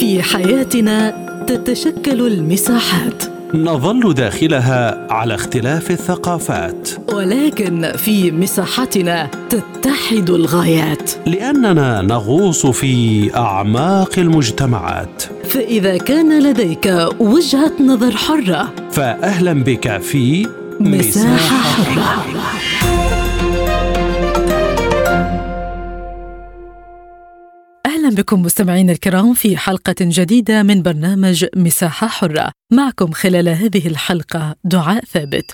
في حياتنا تتشكل المساحات نظل داخلها على اختلاف الثقافات ولكن في مساحتنا تتحد الغايات لاننا نغوص في اعماق المجتمعات فاذا كان لديك وجهه نظر حره فاهلا بك في مساحه حره اهلا بكم مستمعينا الكرام في حلقه جديده من برنامج مساحه حره معكم خلال هذه الحلقه دعاء ثابت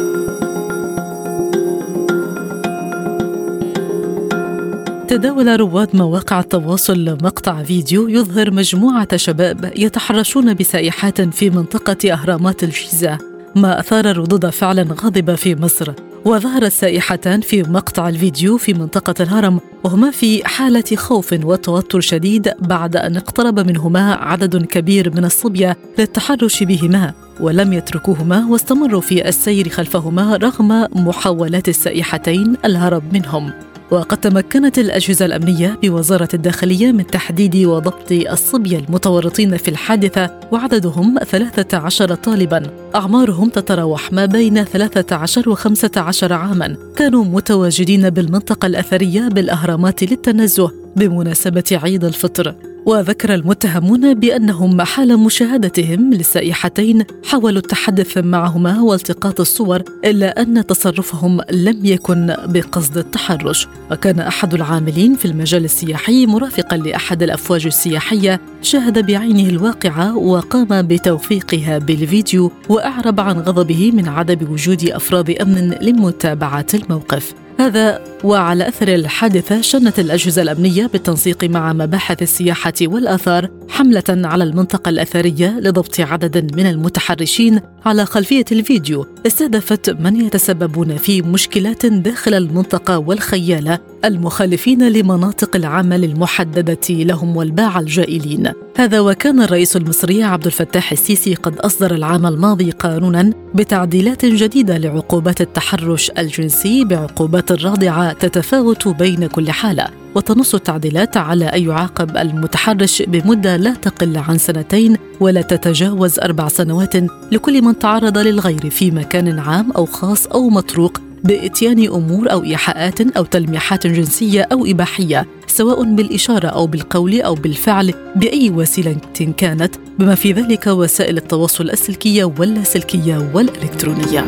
تداول رواد مواقع التواصل مقطع فيديو يظهر مجموعه شباب يتحرشون بسائحات في منطقه اهرامات الجيزه ما اثار ردود فعل غاضبه في مصر وظهر السائحتان في مقطع الفيديو في منطقة الهرم وهما في حالة خوف وتوتر شديد بعد أن اقترب منهما عدد كبير من الصبية للتحرش بهما ولم يتركوهما واستمروا في السير خلفهما رغم محاولات السائحتين الهرب منهم وقد تمكنت الأجهزة الأمنية بوزارة الداخلية من تحديد وضبط الصبية المتورطين في الحادثة وعددهم 13 طالبا أعمارهم تتراوح ما بين 13 و 15 عاما كانوا متواجدين بالمنطقة الأثرية بالأهرامات للتنزه بمناسبة عيد الفطر وذكر المتهمون بانهم حال مشاهدتهم للسائحتين حاولوا التحدث معهما والتقاط الصور الا ان تصرفهم لم يكن بقصد التحرش وكان احد العاملين في المجال السياحي مرافقا لاحد الافواج السياحيه شاهد بعينه الواقعه وقام بتوثيقها بالفيديو واعرب عن غضبه من عدم وجود افراد امن لمتابعه الموقف هذا وعلى اثر الحادثه شنت الاجهزه الامنيه بالتنسيق مع مباحث السياحه والاثار حمله على المنطقه الاثريه لضبط عدد من المتحرشين على خلفيه الفيديو استهدفت من يتسببون في مشكلات داخل المنطقه والخياله المخالفين لمناطق العمل المحدده لهم والباع الجائلين هذا وكان الرئيس المصري عبد الفتاح السيسي قد اصدر العام الماضي قانونا بتعديلات جديده لعقوبات التحرش الجنسي بعقوبات رادعه تتفاوت بين كل حاله وتنص التعديلات على ان يعاقب المتحرش بمده لا تقل عن سنتين ولا تتجاوز اربع سنوات لكل من تعرض للغير في مكان عام او خاص او مطروق باتيان امور او ايحاءات او تلميحات جنسيه او اباحيه سواء بالاشاره او بالقول او بالفعل باي وسيله كانت بما في ذلك وسائل التواصل السلكيه واللاسلكيه والالكترونيه.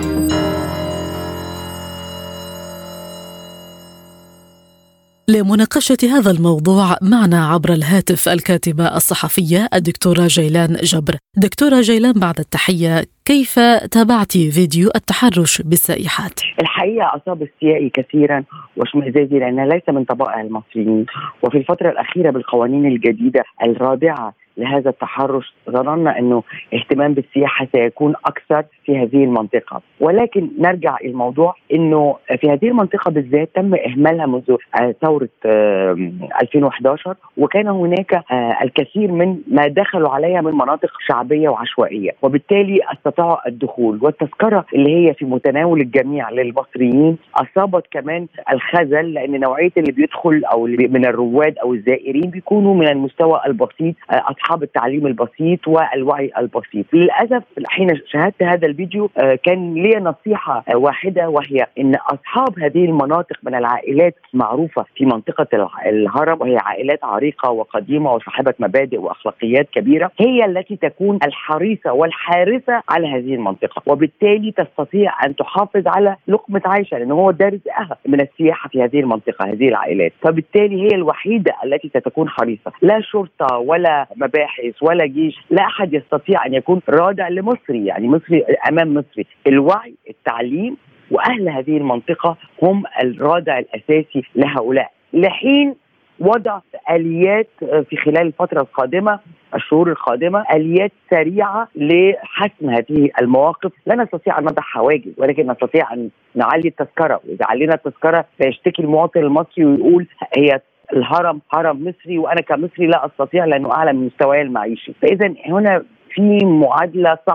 لمناقشة هذا الموضوع معنا عبر الهاتف الكاتبة الصحفية الدكتورة جيلان جبر دكتورة جيلان بعد التحية كيف تابعت فيديو التحرش بالسائحات؟ الحقيقة أصاب السيائي كثيرا واشمئزازي لأنها ليس من طبائع المصريين وفي الفترة الأخيرة بالقوانين الجديدة الرادعة لهذا التحرش ظننا انه اهتمام بالسياحه سيكون اكثر في هذه المنطقه ولكن نرجع الموضوع انه في هذه المنطقه بالذات تم اهمالها منذ ثوره 2011 وكان هناك الكثير من ما دخلوا عليها من مناطق شعبيه وعشوائيه وبالتالي استطاعوا الدخول والتذكره اللي هي في متناول الجميع للمصريين اصابت كمان الخزل لان نوعيه اللي بيدخل او اللي من الرواد او الزائرين بيكونوا من المستوى البسيط اصحاب التعليم البسيط والوعي البسيط للاسف حين شاهدت هذا الفيديو كان لي نصيحه واحده وهي ان اصحاب هذه المناطق من العائلات معروفه في منطقه الهرم وهي عائلات عريقه وقديمه وصاحبه مبادئ واخلاقيات كبيره هي التي تكون الحريصه والحارسه على هذه المنطقه وبالتالي تستطيع ان تحافظ على لقمه عيشها لان هو ده رزقها من السياحه في هذه المنطقه هذه العائلات فبالتالي هي الوحيده التي ستكون حريصه لا شرطه ولا مباحث ولا جيش لا احد يستطيع ان يكون رادع لمصري يعني مصري امام مصري الوعي التعليم واهل هذه المنطقه هم الرادع الاساسي لهؤلاء لحين وضع اليات في خلال الفتره القادمه الشهور القادمه اليات سريعه لحسم هذه المواقف لا نستطيع ان نضع حواجز ولكن نستطيع ان نعلي التذكره واذا علينا التذكره فيشتكي المواطن المصري ويقول هي الهرم هرم مصري وانا كمصري لا استطيع لانه اعلى من مستواي المعيشي فاذا هنا في معادله صعبه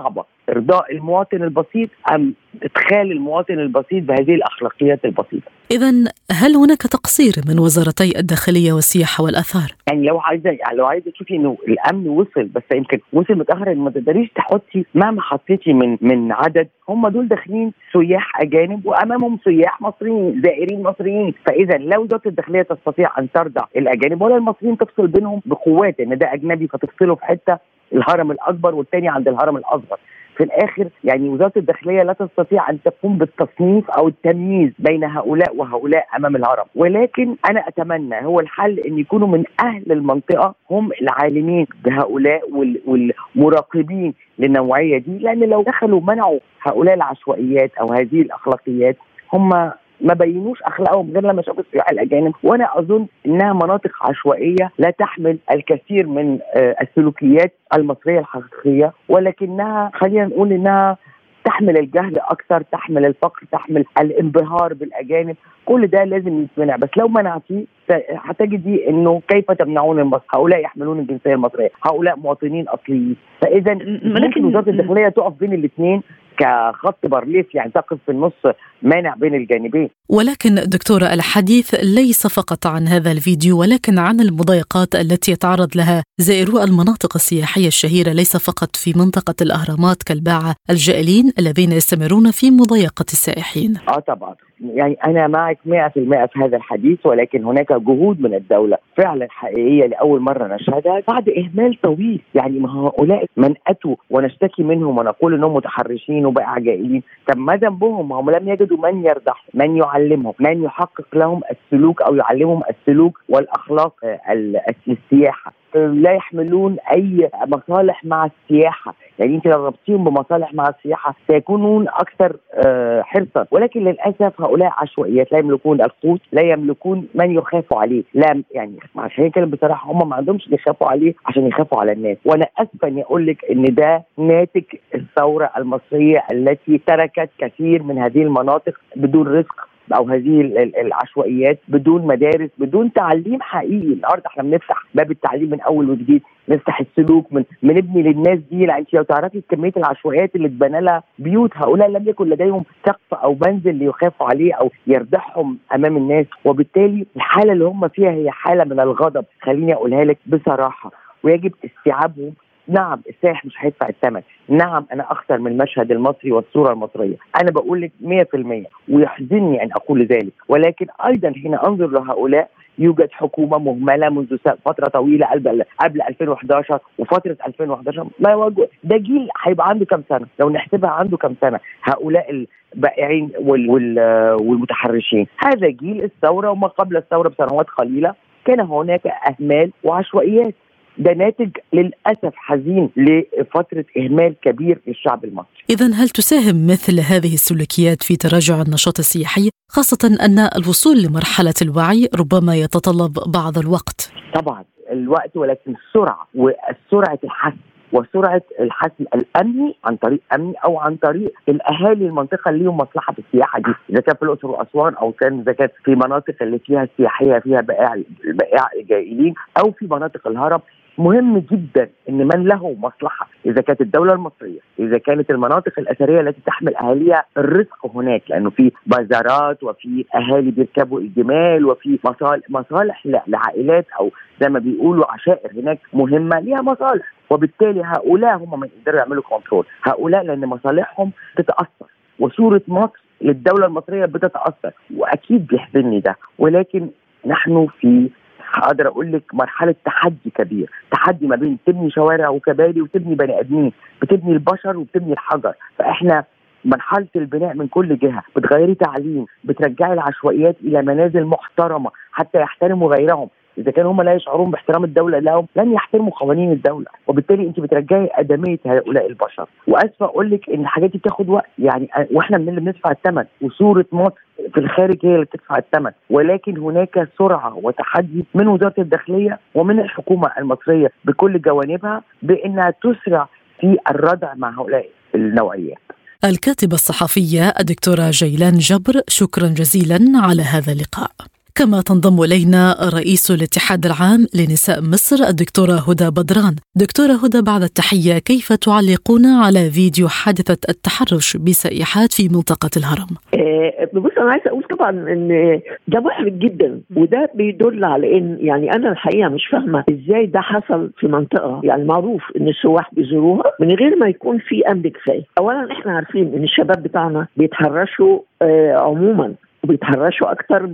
ارضاء المواطن البسيط ام ادخال المواطن البسيط بهذه الاخلاقيات البسيطه اذا هل هناك تقصير من وزارتي الداخليه والسياحه والاثار يعني لو عايزه يعني لو عايزه تشوفي انه الامن وصل بس يمكن وصل متاخر ما تقدريش تحطي مهما حطيتي من من عدد هم دول داخلين سياح اجانب وامامهم سياح مصريين زائرين مصريين فاذا لو وزاره الداخليه تستطيع ان ترضع الاجانب ولا المصريين تفصل بينهم بقوات ان ده اجنبي فتفصله في حته الهرم الاكبر والثاني عند الهرم الاصغر في الاخر يعني وزاره الداخليه لا تستطيع ان تقوم بالتصنيف او التمييز بين هؤلاء وهؤلاء امام الهرم ولكن انا اتمنى هو الحل ان يكونوا من اهل المنطقه هم العالمين بهؤلاء والمراقبين للنوعيه دي لان لو دخلوا منعوا هؤلاء العشوائيات او هذه الاخلاقيات هم ما بينوش اخلاقهم غير لما شافوا السياح الاجانب وانا اظن انها مناطق عشوائيه لا تحمل الكثير من آه، السلوكيات المصريه الحقيقيه ولكنها خلينا نقول انها تحمل الجهل اكثر تحمل الفقر تحمل الانبهار بالاجانب كل ده لازم يتمنع بس لو منعتيه هتجدي انه كيف تمنعون المصر هؤلاء يحملون الجنسيه المصريه هؤلاء مواطنين اصليين فاذا ممكن وزاره الداخليه تقف بين الاثنين كخط بارليف يعني تقف في النص مانع بين الجانبين ولكن دكتورة الحديث ليس فقط عن هذا الفيديو ولكن عن المضايقات التي يتعرض لها زائرو المناطق السياحية الشهيرة ليس فقط في منطقة الأهرامات كالباعة الجائلين الذين يستمرون في مضايقة السائحين اه طبعا يعني انا معك 100% في هذا الحديث ولكن هناك جهود من الدوله فعلا حقيقيه لاول مره نشهدها بعد اهمال طويل يعني ما هؤلاء من اتوا ونشتكي منهم ونقول انهم متحرشين وبقى جائلين طب ما ذنبهم هم لم يجدوا من يرضح من يعلمهم من يحقق لهم السلوك او يعلمهم السلوك والاخلاق السياحه لا يحملون اي مصالح مع السياحه يعني انت لو ربطيهم بمصالح مع السياحه سيكونون اكثر آه، حرصا ولكن للاسف هؤلاء عشوائيات لا يملكون القوت لا يملكون من يخافوا عليه لا يعني عشان نتكلم بصراحه هم ما عندهمش يخافوا عليه عشان يخافوا على الناس وانا اسفه اني اقول لك ان ده ناتج الثوره المصريه التي تركت كثير من هذه المناطق بدون رزق او هذه العشوائيات بدون مدارس بدون تعليم حقيقي النهارده احنا بنفتح باب التعليم من اول وجديد نفتح السلوك من بنبني للناس دي لا انت لو تعرفي كميه العشوائيات اللي اتبنى لها بيوت هؤلاء لم يكن لديهم سقف او منزل ليخافوا عليه او يردحهم امام الناس وبالتالي الحاله اللي هم فيها هي حاله من الغضب خليني اقولها لك بصراحه ويجب استيعابهم نعم السائح مش هيدفع الثمن نعم انا اخسر من المشهد المصري والصوره المصريه انا بقول لك 100% ويحزنني ان اقول ذلك ولكن ايضا حين انظر لهؤلاء يوجد حكومه مهمله منذ فتره طويله قبل قبل 2011 وفتره 2011 ما يواجه ده جيل هيبقى عنده كم سنه لو نحسبها عنده كم سنه هؤلاء البائعين وال وال والمتحرشين هذا جيل الثوره وما قبل الثوره بسنوات قليله كان هناك اهمال وعشوائيات ده ناتج للاسف حزين لفتره اهمال كبير للشعب المصري. اذا هل تساهم مثل هذه السلوكيات في تراجع النشاط السياحي خاصه ان الوصول لمرحله الوعي ربما يتطلب بعض الوقت؟ طبعا الوقت ولكن السرعه وسرعه الحث وسرعه الحسم الامني عن طريق امني او عن طريق الاهالي المنطقه اللي لهم مصلحه في السياحه دي اذا كان في الاقصر واسوان او كان اذا كان في مناطق اللي فيها سياحيه فيها بائع البائع الجائلين او في مناطق الهرم مهم جدا ان من له مصلحه اذا كانت الدوله المصريه اذا كانت المناطق الاثريه التي تحمل اهاليها الرزق هناك لانه في بازارات وفي اهالي بيركبوا الجمال وفي مصالح مصالح لعائلات او زي ما بيقولوا عشائر هناك مهمه ليها مصالح وبالتالي هؤلاء هم من يقدروا يعملوا كنترول هؤلاء لان مصالحهم تتاثر وصوره مصر للدوله المصريه بتتاثر واكيد بيحزنني ده ولكن نحن في اقدر اقول لك مرحله تحدي كبير تحدي ما بين تبني شوارع وكباري وتبني بني ادمين بتبني البشر وبتبني الحجر فاحنا مرحله البناء من كل جهه بتغيري تعليم بترجعي العشوائيات الى منازل محترمه حتى يحترموا غيرهم اذا كانوا هم لا يشعرون باحترام الدوله لهم لن يحترموا قوانين الدوله وبالتالي انت بترجعي ادميه هؤلاء البشر واسفه اقول لك ان الحاجات دي بتاخد وقت يعني واحنا من اللي بندفع الثمن وصوره مصر في الخارج هي اللي بتدفع الثمن ولكن هناك سرعه وتحدي من وزاره الداخليه ومن الحكومه المصريه بكل جوانبها بانها تسرع في الردع مع هؤلاء النوعيات الكاتبة الصحفية الدكتورة جيلان جبر شكرا جزيلا على هذا اللقاء كما تنضم الينا رئيس الاتحاد العام لنساء مصر الدكتوره هدى بدران. دكتوره هدى بعد التحيه كيف تعلقون على فيديو حادثه التحرش بسائحات في منطقه الهرم؟ آه، بص انا عايزه اقول طبعا ان ده محرج جدا وده بيدل على ان يعني انا الحقيقه مش فاهمه ازاي ده حصل في منطقه يعني معروف ان السواح بيزوروها من غير ما يكون في امن كفايه. اولا احنا عارفين ان الشباب بتاعنا بيتحرشوا آه عموما وبيتحرشوا اكتر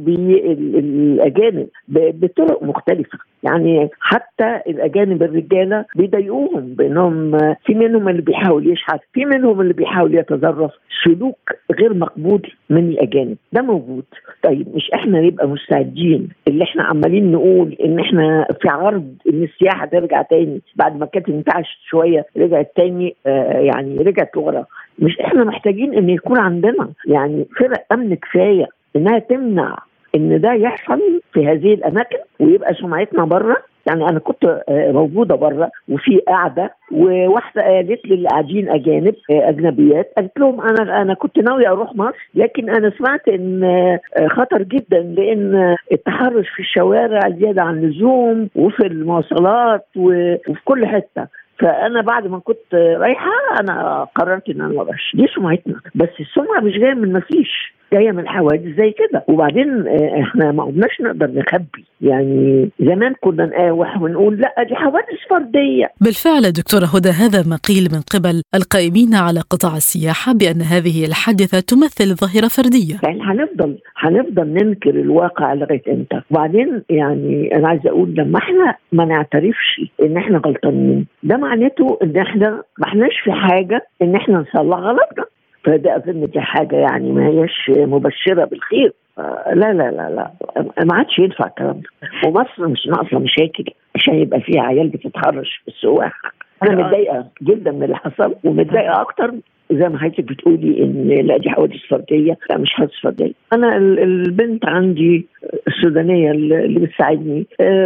بالاجانب بطرق مختلفه يعني حتى الاجانب الرجاله بيضايقوهم بانهم في منهم اللي بيحاول يشحت في منهم اللي بيحاول يتظرف سلوك غير مقبول من الاجانب ده موجود طيب مش احنا نبقى مستعدين اللي احنا عمالين نقول ان احنا في عرض ان السياحه ترجع تاني بعد ما كانت انتعشت شويه رجعت تاني آه يعني رجعت ورا مش احنا محتاجين ان يكون عندنا يعني فرق امن كفايه انها تمنع ان ده يحصل في هذه الاماكن ويبقى سمعتنا بره يعني انا كنت موجوده بره وفي قاعده وواحده قالت لي اللي قاعدين اجانب اجنبيات قالت لهم انا انا كنت ناويه اروح مصر لكن انا سمعت ان خطر جدا لان التحرش في الشوارع زياده عن اللزوم وفي المواصلات وفي كل حته فانا بعد ما كنت رايحه انا قررت ان انا ما دي سمعتنا بس السمعه مش جايه من ما فيش جايه من حوادث زي كده وبعدين احنا ما قلناش نقدر نخبي يعني زمان كنا نقاوح ونقول لا دي حوادث فرديه بالفعل دكتوره هدى هذا ما قيل من قبل القائمين على قطاع السياحه بان هذه الحادثه تمثل ظاهره فرديه يعني هنفضل هنفضل ننكر الواقع لغايه امتى وبعدين يعني انا عايزه اقول لما احنا ما نعترفش ان احنا غلطانين ده معناته ان احنا ما احناش في حاجه ان احنا نصلح غلطنا فده اظن دي حاجه يعني ما هيش مبشره بالخير لا لا لا لا ما عادش ينفع الكلام ده ومصر مش ناقصه مشاكل عشان يبقى فيها عيال بتتحرش بالسواح انا متضايقه جدا من اللي حصل ومتضايقه اكتر زي ما حضرتك بتقولي ان لا دي حوادث فرديه لا مش حوادث فرديه انا البنت عندي السودانيه اللي بتساعدني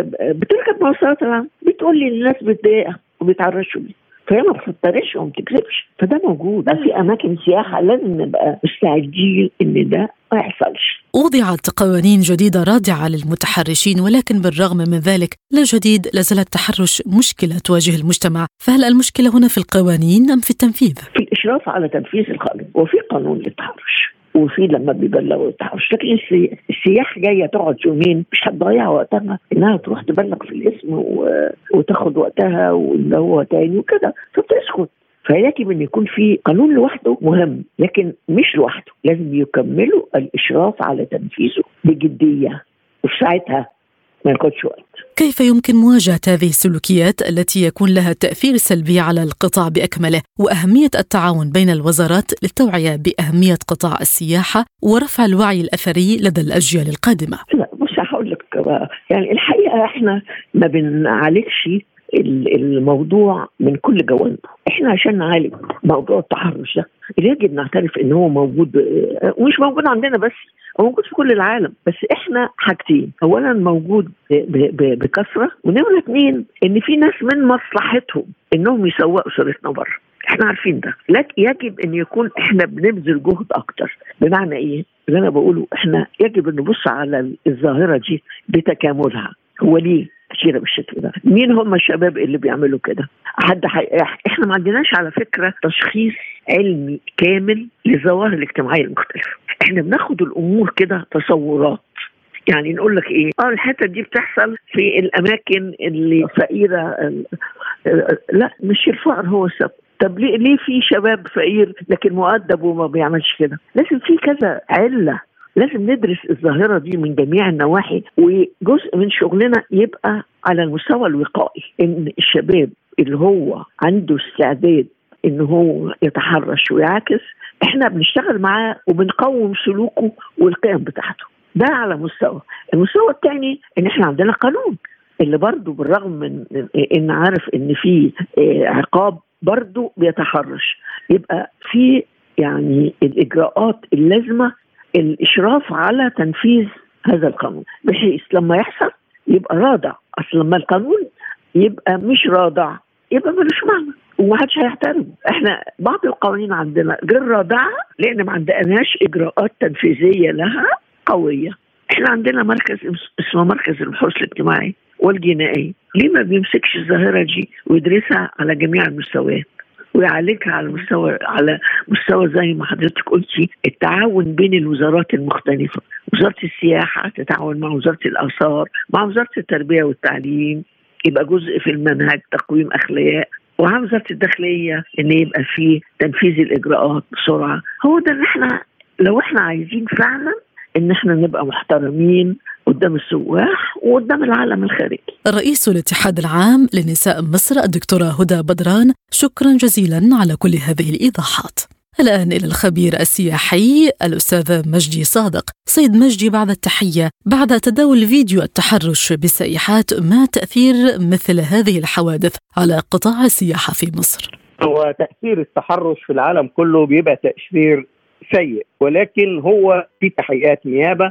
بتركب مواصلات العام بتقول لي الناس بتضايقها وبيتعرشوا بيه فهي ما بتفترش وما بتكذبش فده موجود ده في اماكن سياحه لازم نبقى مستعدين ان ده ما يحصلش وضعت قوانين جديدة رادعة للمتحرشين ولكن بالرغم من ذلك لا جديد لازال التحرش مشكلة تواجه المجتمع فهل المشكلة هنا في القوانين أم في التنفيذ؟ في الإشراف على تنفيذ القانون وفي قانون للتحرش وفي لما بيبلغوا التحرش لكن السياح جايه تقعد يومين مش هتضيع وقتها انها تروح تبلغ في الاسم و... وتاخد وقتها واللي هو تاني وكده فبتسكت فيجب ان يكون في قانون لوحده مهم لكن مش لوحده لازم يكملوا الاشراف على تنفيذه بجديه وفي ساعتها ما ياخدش وقت كيف يمكن مواجهة هذه السلوكيات التي يكون لها تأثير سلبي على القطاع بأكمله وأهمية التعاون بين الوزارات للتوعية بأهمية قطاع السياحة ورفع الوعي الأثري لدى الأجيال القادمة لا مش هقول لك يعني الحقيقة احنا ما بنعالجش الموضوع من كل جوانبه احنا عشان نعالج موضوع التحرش ده يجب نعترف ان هو موجود ومش موجود عندنا بس هو موجود في كل العالم بس احنا حاجتين اولا موجود بكثره ونمره اثنين ان في ناس من مصلحتهم انهم يسوقوا صورتنا بره احنا عارفين ده لكن يجب ان يكون احنا بنبذل جهد اكتر بمعنى ايه اللي انا بقوله احنا يجب ان نبص على الظاهره دي بتكاملها هو ليه كتيره بالشكل ده مين هم الشباب اللي بيعملوا كده حد حي... احنا ما عندناش على فكره تشخيص علمي كامل للظواهر الاجتماعيه المختلفه احنا بناخد الامور كده تصورات يعني نقول لك ايه اه الحته دي بتحصل في الاماكن اللي فقيره لا مش الفقر هو السبب طب ليه ليه في شباب فقير لكن مؤدب وما بيعملش كده لازم في كذا عله لازم ندرس الظاهرة دي من جميع النواحي وجزء من شغلنا يبقى على المستوى الوقائي إن الشباب اللي هو عنده استعداد إن هو يتحرش ويعاكس إحنا بنشتغل معاه وبنقوم سلوكه والقيم بتاعته ده على مستوى المستوى الثاني إن إحنا عندنا قانون اللي برضه بالرغم من إن عارف إن في عقاب برضه بيتحرش يبقى في يعني الإجراءات اللازمة الاشراف على تنفيذ هذا القانون بحيث لما يحصل يبقى رادع اصل لما القانون يبقى مش رادع يبقى ملوش معنى ومحدش هيحترمه احنا بعض القوانين عندنا غير رادعه لان ما عندناش اجراءات تنفيذيه لها قويه احنا عندنا مركز اسمه مركز البحوث الاجتماعي والجنائي ليه ما بيمسكش الظاهره دي ويدرسها على جميع المستويات ويعالجها على مستوى على مستوى زي ما حضرتك قلتي التعاون بين الوزارات المختلفه وزاره السياحه تتعاون مع وزاره الاثار مع وزاره التربيه والتعليم يبقى جزء في المنهج تقويم اخلاق وعن وزاره الداخليه ان يبقى في تنفيذ الاجراءات بسرعه هو ده اللي احنا لو احنا عايزين فعلا ان احنا نبقى محترمين قدام السواح وقدام العالم الخارجي رئيس الاتحاد العام لنساء مصر الدكتورة هدى بدران شكرا جزيلا على كل هذه الإيضاحات الآن إلى الخبير السياحي الأستاذ مجدي صادق سيد مجدي بعد التحية بعد تداول فيديو التحرش بالسائحات ما تأثير مثل هذه الحوادث على قطاع السياحة في مصر؟ هو تأثير التحرش في العالم كله بيبقى تأثير سيء ولكن هو في تحقيقات نيابة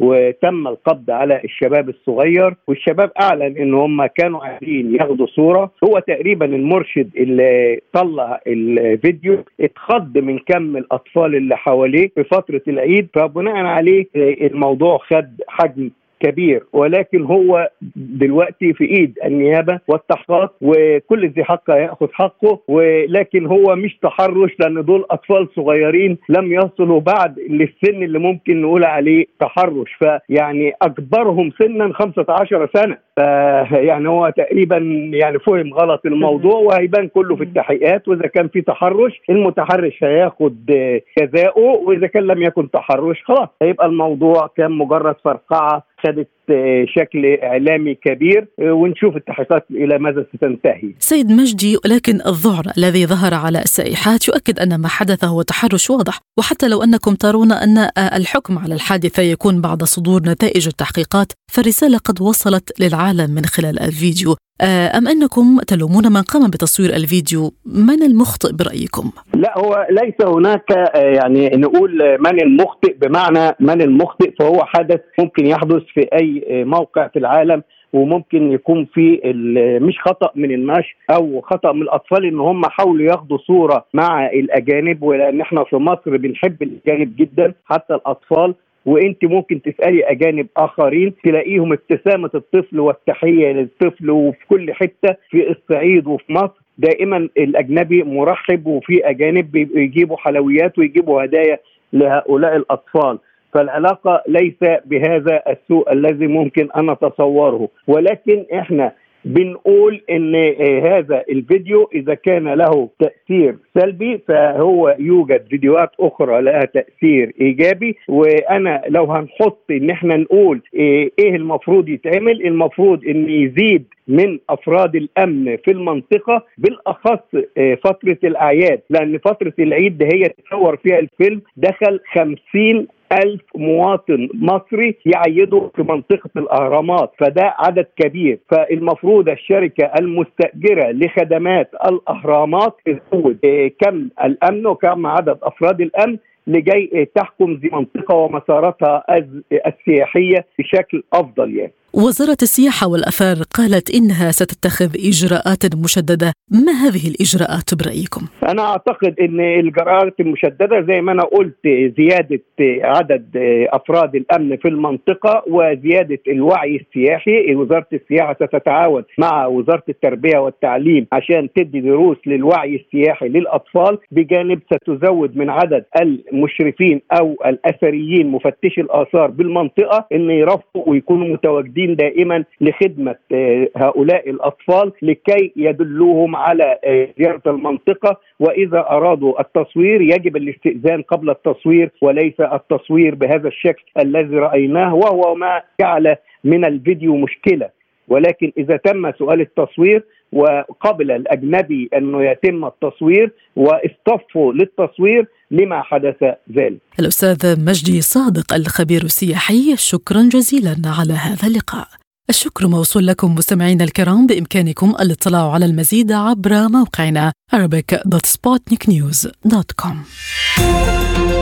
وتم القبض على الشباب الصغير والشباب اعلن ان هم كانوا عايزين ياخدوا صوره هو تقريبا المرشد اللي طلع الفيديو اتخض من كم الاطفال اللي حواليه في فتره العيد فبناء عليه الموضوع خد حجم كبير ولكن هو دلوقتي في ايد النيابه والتحقيقات وكل ذي حق ياخذ حقه ولكن هو مش تحرش لان دول اطفال صغيرين لم يصلوا بعد للسن اللي ممكن نقول عليه تحرش فيعني اكبرهم سنا 15 سنه يعني هو تقريبا يعني فهم غلط الموضوع وهيبان كله في التحقيقات واذا كان في تحرش المتحرش هياخد جزاؤه واذا كان لم يكن تحرش خلاص هيبقى الموضوع كان مجرد فرقعه خدت شكل اعلامي كبير ونشوف التحقيقات الى ماذا ستنتهي. سيد مجدي ولكن الذعر الذي ظهر على السائحات يؤكد ان ما حدث هو تحرش واضح وحتى لو انكم ترون ان الحكم على الحادثه يكون بعد صدور نتائج التحقيقات فالرساله قد وصلت للعالم من خلال الفيديو أم أنكم تلومون من قام بتصوير الفيديو من المخطئ برأيكم؟ لا هو ليس هناك يعني نقول من المخطئ بمعنى من المخطئ فهو حدث ممكن يحدث في أي موقع في العالم وممكن يكون في مش خطا من المشي او خطا من الاطفال ان هم حاولوا ياخدوا صوره مع الاجانب ولان احنا في مصر بنحب الاجانب جدا حتى الاطفال وانت ممكن تسالي اجانب اخرين تلاقيهم ابتسامه الطفل والتحيه للطفل وفي كل حته في الصعيد وفي مصر دائما الاجنبي مرحب وفي اجانب بيجيبوا حلويات ويجيبوا هدايا لهؤلاء الاطفال فالعلاقه ليس بهذا السوء الذي ممكن ان اتصوره ولكن احنا بنقول ان هذا الفيديو اذا كان له تاثير سلبي فهو يوجد فيديوهات اخرى لها تاثير ايجابي وانا لو هنحط ان احنا نقول ايه المفروض يتعمل المفروض ان يزيد من افراد الامن في المنطقه بالاخص فتره الاعياد لان فتره العيد ده هي تصور فيها الفيلم دخل خمسين ألف مواطن مصري يعيدوا في منطقة الأهرامات فده عدد كبير فالمفروض الشركة المستأجرة لخدمات الأهرامات تزود كم الأمن وكم عدد أفراد الأمن لجي تحكم ذي منطقة ومساراتها السياحية بشكل أفضل يعني وزارة السياحة والأثار قالت إنها ستتخذ إجراءات مشددة ما هذه الإجراءات برأيكم؟ أنا أعتقد أن الإجراءات المشددة زي ما أنا قلت زيادة عدد أفراد الأمن في المنطقة وزيادة الوعي السياحي وزارة السياحة ستتعاون مع وزارة التربية والتعليم عشان تدي دروس للوعي السياحي للأطفال بجانب ستزود من عدد المشرفين أو الأثريين مفتشي الآثار بالمنطقة أن يرفقوا ويكونوا متواجدين موجودين دائما لخدمه هؤلاء الاطفال لكي يدلوهم على زياره المنطقه واذا ارادوا التصوير يجب الاستئذان قبل التصوير وليس التصوير بهذا الشكل الذي رايناه وهو ما جعل من الفيديو مشكله ولكن اذا تم سؤال التصوير وقبل الاجنبي انه يتم التصوير واصطفوا للتصوير لما حدث ذلك. الاستاذ مجدي صادق الخبير السياحي شكرا جزيلا على هذا اللقاء. الشكر موصول لكم مستمعينا الكرام بامكانكم الاطلاع على المزيد عبر موقعنا arabic.sputniknews.com.